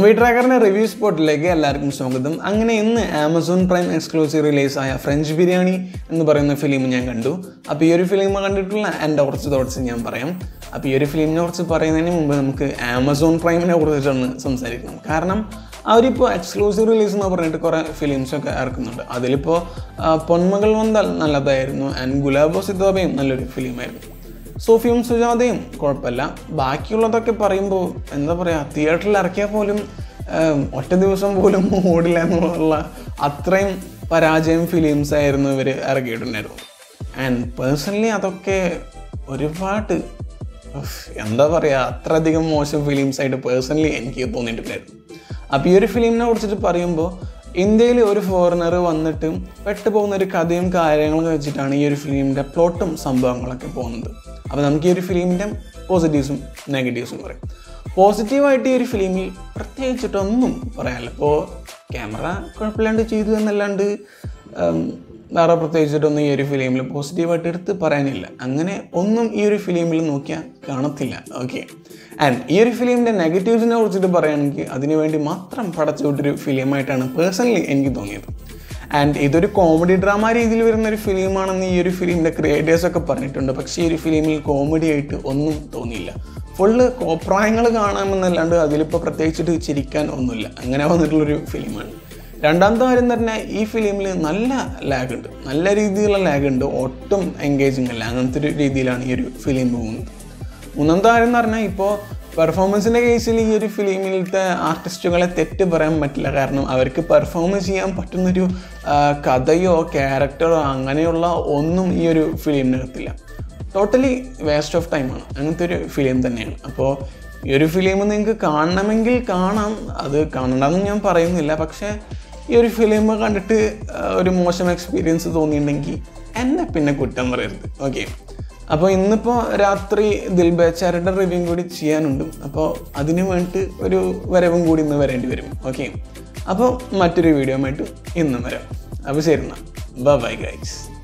movie ട്രാക്കറിന്റെ review സ്പോട്ടിലേക്ക് എല്ലാവർക്കും സ്വാഗതം അങ്ങനെ ഇന്ന് ആമസോൺ പ്രൈം എക്സ്ക്ലൂസീവ് റിലീസ് ആയ ഫ്രഞ്ച് ബിരിയാണി എന്ന് പറയുന്ന ഫിലിം ഞാൻ കണ്ടു അപ്പോൾ ഈ ഒരു ഫിലിം കണ്ടിട്ടുള്ള എൻ്റെ കുറച്ച് തോട്ട്സ് ഞാൻ പറയാം അപ്പോൾ ഈ ഒരു ഫിലിമിനെ കുറിച്ച് പറയുന്നതിന് മുമ്പ് നമുക്ക് ആമസോൺ പ്രൈമിനെ കുറിച്ചിട്ടൊന്ന് സംസാരിക്കണം കാരണം അവരിപ്പോൾ എക്സ്ക്ലൂസീവ് റിലീസ് എന്ന് പറഞ്ഞിട്ട് കുറേ ഫിലിംസൊക്കെ ഇറക്കുന്നുണ്ട് അതിലിപ്പോൾ ആ, പൊന്മകൾ വന്താൽ നല്ലതായിരുന്നു ആൻഡ് ഗുലാബോ സിദ്ദോബയും നല്ലൊരു ഫിലിമായിരുന്നു സോഫിയും സുജാതയും കുഴപ്പമില്ല ബാക്കിയുള്ളതൊക്കെ പറയുമ്പോൾ എന്താ പറയുക തിയേറ്ററിൽ ഇറക്കിയാൽ പോലും ഉം, ഒറ്റ ദിവസം പോലും ഓടില്ല എന്നുള്ള അത്രയും പരാജയം ഫിലിംസ് ആയിരുന്നു ഇവർ ഇറക്കിയിട്ടുണ്ടായിരുന്നു ആൻഡ് പേഴ്സണലി അതൊക്കെ ഒരുപാട് ഉഫ്, എന്താ പറയുക അത്രയധികം മോശം ഫിലിംസ് ആയിട്ട് പേഴ്സണലി എനിക്ക് തോന്നിയിട്ടുണ്ടായിരുന്നു അപ്പോൾ ഈ ഒരു ഫിലിമിനെ കുറിച്ചിട്ട് പറയുമ്പോൾ ഇന്ത്യയിൽ ഒരു ഫോറിനർ വന്നിട്ട് പെട്ടുപോകുന്ന ഒരു കഥയും കാര്യങ്ങളൊക്കെ വെച്ചിട്ടാണ് ഈ ഒരു ഫിലിമിൻ്റെ പ്ലോട്ടും സംഭവങ്ങളൊക്കെ പോകുന്നത് അപ്പോൾ നമുക്ക് ഈ ഒരു ഫിലിമിൻ്റെ പോസിറ്റീവ്സും നെഗറ്റീവ്സും പറയും പോസിറ്റീവായിട്ട് ഈ ഒരു ഫിലിമിൽ പ്രത്യേകിച്ചിട്ടൊന്നും പറയാനില്ല ഇപ്പോൾ ക്യാമറ കുഴപ്പമില്ലാണ്ട് ചെയ്തു എന്നല്ലാണ്ട് ഉം, വേറെ പ്രത്യേകിച്ചിട്ടൊന്നും ഈ ഒരു ഫിലിമിൽ പോസിറ്റീവായിട്ട് എടുത്ത് പറയാനില്ല അങ്ങനെ ഒന്നും ഈ ഒരു ഫിലിമിൽ നോക്കിയാൽ കാണത്തില്ല ഓക്കെ ആൻഡ് ഈ ഒരു ഫിലിമിൻ്റെ നെഗറ്റീവ്സിനെ കുറിച്ചിട്ട് പറയുകയാണെങ്കിൽ അതിനു വേണ്ടി മാത്രം പടച്ചുവിട്ടൊരു ഫിലിമായിട്ടാണ് പേഴ്സണലി എനിക്ക് തോന്നിയത് ആൻഡ് ഇതൊരു കോമഡി ഡ്രാമ രീതിയിൽ വരുന്ന ഒരു ഫിലിമാണെന്ന് ഈ ഒരു ഫിലിമിൻ്റെ ക്രിയേറ്റേഴ്സ് ഒക്കെ പറഞ്ഞിട്ടുണ്ട് പക്ഷേ ഈ ഒരു ഫിലിമിൽ കോമഡി ആയിട്ട് ഒന്നും തോന്നിയില്ല ഫുള്ള് കോപ്രായങ്ങൾ കാണാമെന്നല്ലാണ്ട് അതിലിപ്പോൾ പ്രത്യേകിച്ചിട്ട് ചിരിക്കാൻ ഒന്നുമില്ല അങ്ങനെ വന്നിട്ടുള്ളൊരു ഫിലിമാണ് രണ്ടാമത്തെ കാര്യം തന്നെ ഈ ഫിലിമിൽ നല്ല ലാഗ് ഉണ്ട് നല്ല രീതിയിലുള്ള ലാഗ് ഉണ്ട് ഒട്ടും എൻഗേജിങ് അല്ല അങ്ങനത്തെ ഒരു രീതിയിലാണ് ഈ ഒരു ഫിലിം പോകുന്നത് മൂന്നാമത്തെ കാര്യം എന്ന് പറഞ്ഞാൽ ഇപ്പോൾ പെർഫോമൻസിൻ്റെ കേസിൽ ഈ ഒരു ഫിലിമിലത്തെ ആർട്ടിസ്റ്റുകളെ തെറ്റ് പറയാൻ പറ്റില്ല കാരണം അവർക്ക് പെർഫോം ചെയ്യാൻ പറ്റുന്നൊരു ആ, കഥയോ ക്യാരക്ടറോ അങ്ങനെയുള്ള ഒന്നും ഈ ഒരു ഫിലിമിനകത്തില്ല ടോട്ടലി വേസ്റ്റ് ഓഫ് ടൈമാണ് അങ്ങനത്തെ ഒരു ഫിലിം തന്നെയാണ് അപ്പോൾ ഈ ഒരു ഫിലിം നിങ്ങൾക്ക് കാണണമെങ്കിൽ കാണാം അത് കാണണ്ടെന്ന് ഞാൻ പറയുന്നില്ല പക്ഷേ ഈ ഒരു ഫിലിം കണ്ടിട്ട് ആ, ഒരു മോശം എക്സ്പീരിയൻസ് തോന്നിയിട്ടുണ്ടെങ്കിൽ എന്നെ പിന്നെ കുറ്റം പറയരുത് ഓക്കെ അപ്പോൾ ഇന്നിപ്പോൾ രാത്രി ദിൽബേച്ചാരുടെ റിവ്യൂ കൂടി ചെയ്യാനുണ്ട് അപ്പോൾ അതിന് വേണ്ടിയിട്ട് ഒരു വരവും കൂടി ഇന്ന് വരേണ്ടി വരും ഓക്കെ അപ്പോൾ മറ്റൊരു വീഡിയോ ആയിട്ട് ഇന്നും വരാം അപ്പോൾ ശരി എന്നാൽ ബൈ ഗൈസ്